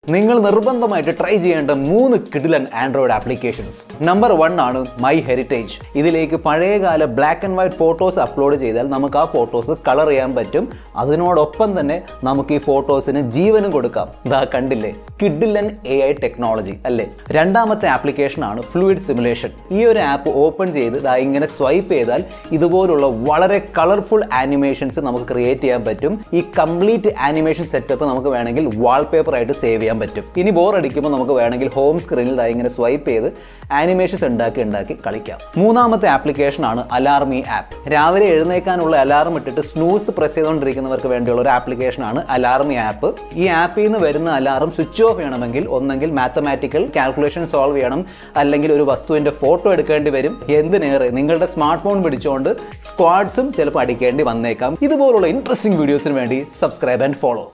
നിങ്ങൾ നിർബന്ധമായിട്ട് ട്രൈ ചെയ്യേണ്ട മൂന്ന് കിഡിലൻ ആൻഡ്രോയിഡ് ആപ്ലിക്കേഷൻസ് നമ്പർ വൺ ആണ് മൈ ഹെറിറ്റേജ് ഇതിലേക്ക് പഴയകാല black and white photos upload ചെയ്താൽ നമുക്ക് ആ ഫോട്ടോസ് കളർ ചെയ്യാൻ പറ്റും അതിനോടൊപ്പം തന്നെ നമുക്ക് ഈ ഫോട്ടോസിന് ജീവനും കൊടുക്കാം ദാ കണ്ടില്ലേ കിഡിലൻ എ ഐ ടെക്നോളജി അല്ലേ രണ്ടാമത്തെ ആപ്ലിക്കേഷൻ ആണ് ഫ്ലൂയിഡ് സിമുലേഷൻ ഈ ഒരു ആപ്പ് ഓപ്പൺ ചെയ്ത് ദാ ഇങ്ങനെ സ്വൈപ്പ് ചെയ്താൽ ഇതുപോലുള്ള വളരെ കളർഫുൾ ആനിമേഷൻസ് നമുക്ക് ക്രിയേറ്റ് ചെയ്യാൻ പറ്റും ഈ കംപ്ലീറ്റ് ആനിമേഷൻ സെറ്റപ്പ് നമുക്ക് വേണമെങ്കിൽ വാൾപേപ്പർ ആയിട്ട് സേവ് ചെയ്യാൻ പറ്റും ഇനി ബോർ അടിക്കുമ്പോൾ നമുക്ക് വേണമെങ്കിൽ ഹോം സ്ക്രീനിൽ ദാ ഇങ്ങനെ സ്വൈപ്പ് ചെയ്ത് ആനിമേഷൻസ് ഉണ്ടാക്കി ഉണ്ടാക്കി കളിക്കാം മൂന്നാമത്തെ ആപ്ലിക്കേഷൻ ആണ് അലാർമി ആപ്പ് രാവിലെ എഴുന്നേക്കാനുള്ള അലാറം ഇട്ടിട്ട് സ്നൂസ് പ്രസ് ചെയ്തുകൊണ്ടിരിക്കുന്നവർക്ക് വേണ്ടിയുള്ള ഒരു ആപ്ലിക്കേഷൻ ആണ് അലാർമി ആപ്പ് ഈ ആപ്പിൽ നിന്ന് വരുന്ന അലാറം സ്വിച്ച് ഓഫ് ചെയ്യണമെങ്കിൽ ഒന്നെങ്കിൽ മാത്തമാറ്റിക്കൽ കാൽക്കുലേഷൻ സോൾവ് ചെയ്യണം അല്ലെങ്കിൽ ഒരു വസ്തുവിന്റെ ഫോട്ടോ എടുക്കേണ്ടി വരും എന്തിനേറെ നിങ്ങളുടെ സ്മാർട്ട് ഫോൺ പിടിച്ചുകൊണ്ട് സ്ക്വാഡ്സും ചിലപ്പോൾ അടിക്കേണ്ടി വന്നേക്കാം ഇതുപോലുള്ള ഇൻട്രസ്റ്റിംഗ് വീഡിയോസിന് വേണ്ടി സബ്സ്ക്രൈബ് ആൻഡ് ഫോളോ